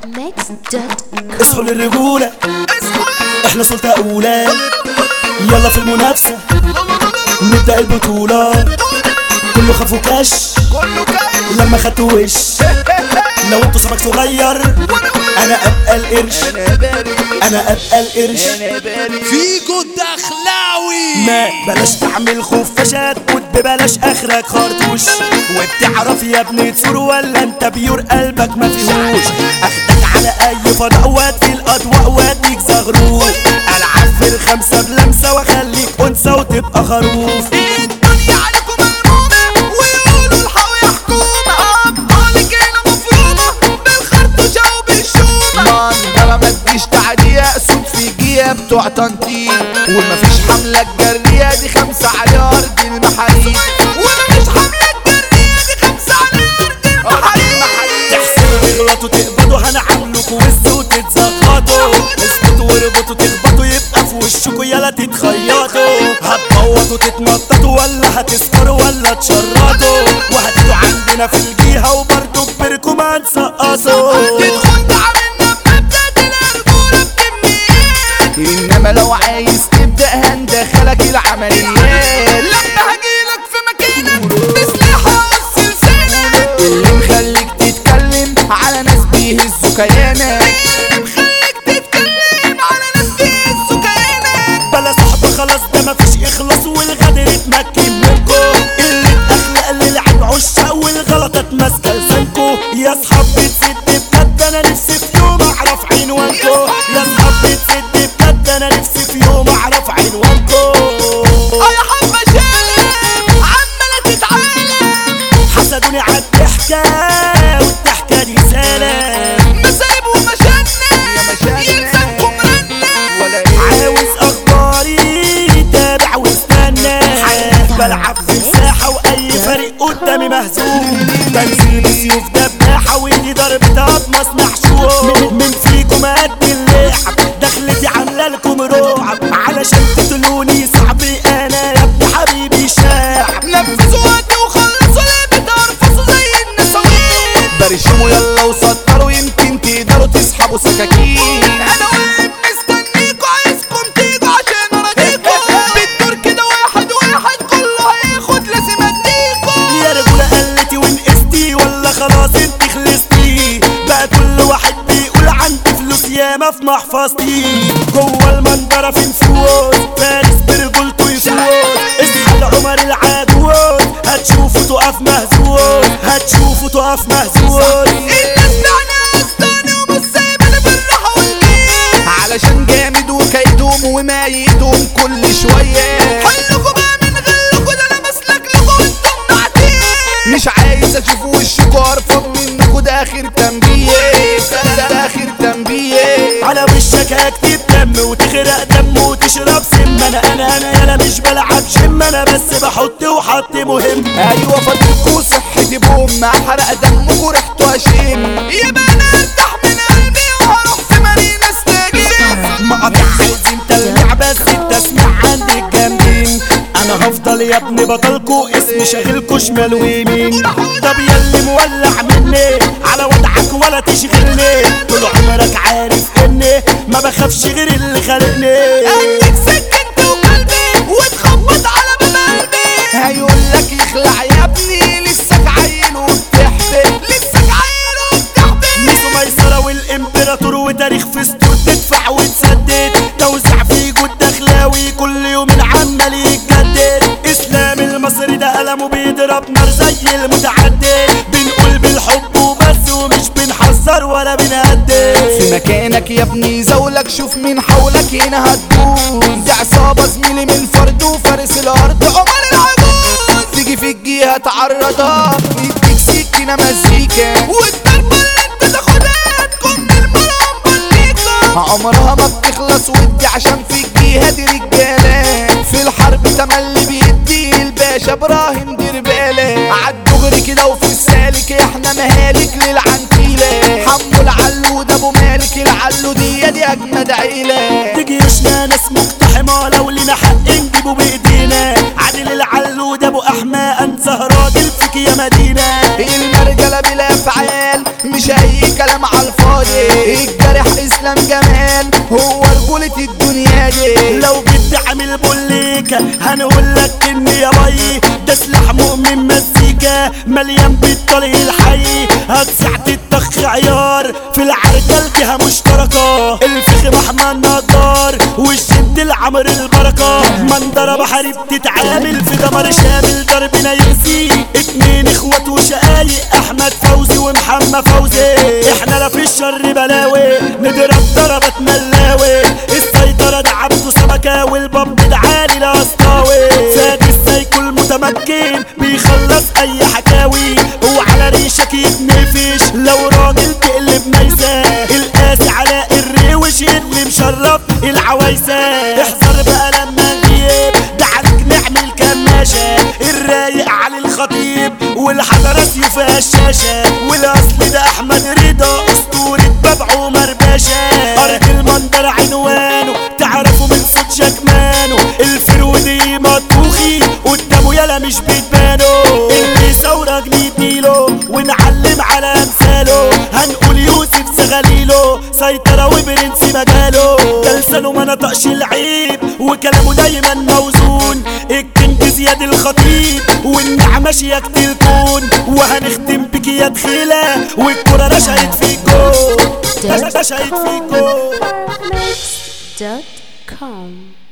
Mix.com اصحوا للرجولة احنا سلطة أولى يلا في المنافسة نبدأ البطولة كله خافوا كاش لما خدتوا وش لو انتوا سمك صغير انا ابقى القرش انا ابقى القرش فيجو الدخلاوي ما بلاش تعمل خفاشات ببلاش اخرك خرطوش وبتعرف يا ابني تصور ولا انت بيور قلبك ما فيهوش اخدك على اي فضاء وادي الاضواء واديك زغروف العب في الخمسه بلمسه واخليك انثى وتبقى خروف الدنيا عليكم ملمومة ويقولوا الحاوية حكومة أبطالك هنا مفرومة بالخرطوشة وبالشومة منظرة ما تجيش تعدية سود في جيه بتوع تنطيط ومفيش حملة جرية دي خمسة على أرض المحاريب ومفيش حملة جرية دي خمسة على أرض المحاريب تحسبوا تغلطوا تقبضوا هنعاملكوا وز وتتزغطوا اسكتوا واربطوا تخبطوا يبقى في وشكوا يلا تتخيطوا هتبوطوا تتنططوا ولا هتسكروا ولا تشرطوا وهتيجوا عندنا في الجيهة وبرضه كبركم هنسقطوا تدخل تعملنا بمبدأ الرجولة بكميات انما لو عايز تبدأ هندخلك العمليات لما هجيلك في مكانك بسلاحة والسلسلة اللي مخليك تتكلم على ناس بيهزوا كيانك اللي مخليك تتكلم على ناس بيهزوا كيانك بلا صحبة خلاص ده مفيش اخلاص والغدر اتمكن منكو اللي اخلاق للعب عشاق والغلطات ماسكة لسانكو يا اصحاب بتسد بجد انا نفسي في يوم اعرف عنوانكو يا اصحاب بتسد بجد انا نفسي في يوم اعرف عنوانكو اه يا حبة شالة عمالة تتعالى حسدوني عالضحكة والضحكة دي سلام مسايب ومشانة يلزمكم رنة عاوز اخباري تابع واستنى بلعب في مساحة واي فريق قدامي مهزوم بنزل بسيوف دباحة وايدي ضربة قطمة محشوم من فيكم قد اللعب دخلتي عاملة لكم رعب علشان تقتلوني صاحبي انا يا ابن حبيبي شاعب نفذوا وقتي وخلصوا لعبة ارفصوا زي النسوين برشموا يلا وسطروا يمكن تقدروا تسحبوا سكاكين انا واقف مستنيكوا عايزكم تيجوا عشان اراضيكوا بالدور كده واحد واحد كله هياخد لازم اديكوا يا رجولة قلتي ونقستي ولا خلاص انت خلصتي بقى كل واحد بيقول عندي فلوس ياما في محفظتي جوه المنظرة في نفوس فارس برجولته يفوت اصحى لعمر العجوز هتشوفوا تقف مهزوز هتشوفوا تقف مهزوز الناس بعناها استاني ومش سايباني بالراحة والجيم علشان جامد وكيدهم وما يدوم كل شوية حلكوا بقى من غلكوا ده انا مسلك لكوا انتم بعدين مش عايز اشوف وشكوا قرفان منكوا ده اخر تنبيه ده ده اخر تنبيه على وشك هكتب دم وتغرق دم وتشرب سم انا انا انا يالا مش بلعب جيم انا بس بحط وحط مهم ايوه فاضلكوا صحتي بوم احرق دمكوا ريحته اشم يبقى انا ارتاح من قلبي وهروح في مارينا استجيب مقاطع عايزين تلميع بس التسميع عندك جامدين انا هفضل يا ابني بطلكو اسمي شاغلكو شمال ويمين طب ياللي مولع مني على وضعك ولا تشغلني طول عمرك عارف اني ما بخافش غير اللي خلقني اديك سكنت وقلبي وتخبط على باب قلبي هيقول لك يخلع يا ابني لسك عيل وبتحبل لسك عيل وبتحبل ميسو ميسرة والامبراطور وتاريخ في ستور تدفع وتسدد توزع في جود دخلاوي كل يوم عمال يتجدد اسلام المصري ده قلمه بيضرب نار زي المتعدد بنقول بالحب وبس ومش بنحذر ولا بنهدد في مكانك يا ابني زولك شوف مين حولك هنا هتدوس دي عصابة زميلي من فرد وفارس الأرض عمر العجوز تيجي في الجهة تعرضها يديك سكينة مزيكا والضربة اللي انت تاخدها تكون بالمرام بليكا عمرها ما بتخلص ودي عشان في الجهة دي رجالة في الحرب تملي بيدي الباشا ابراهيم دير بالك عالدغري كده وفي السالك احنا مهالك للعنتيلة حمو العلو ده ابو مالك العلو دي دي اجمد عيلة جيوشنا ناس مقتحمة لو لنا حق نجيبه بايدينا عادل العلو ده ابو احمى انت راجل فيك يا مدينة المرجلة بلا فعال مش اي كلام على الفاضي عليه لو جيت عامل بوليكا هنقول لك ان يا باي ده سلاح مؤمن مزيكا مليان بالطريق الحي هتسعة الطخ عيار في العركة الجهة مشتركة الفخ محمد نجار والشد العمر البركة منظرة بحري بتتعامل في دمر شامل ضربنا يغزي اتنين اخوات وشقايق احمد فوزي ومحمد فوزي احنا لا في الشر بلاوي نضرب ضربات ملاوي السيطرة ده عبده سمكة والباب ده عالي لاسطاوي ساد السايكو المتمكن بيخلص اي حكاوي وعلى ريشك يتنفش لو راجل تقلب ميسة القاسي علاء الروش اللي مشرف العوايسة احذر بقى لما نغيب ده عليك نعمل كماشة الرايق علي الخطيب والحضرة سيوفها الشاشة والاصل ده احمد رضا اسطورة باب عمر باشا ارض المنظر عنوانه تعرفوا من صوت جاكمانه الفرودي مطبوخي قدامه يلا مش بتبانه اللي ثورة نديله ونعلم على امثاله هنقول يوسف زغليله سيطرة وبرنس مجاله ده لسانه ما نطقش العيب وكلامه دايما موزون الكينج زياد الخطيب والنعمة شياكة الكون وهنختم بك يا دخيلة والكرة رشقت في الجول رشقت في الجول Mix.com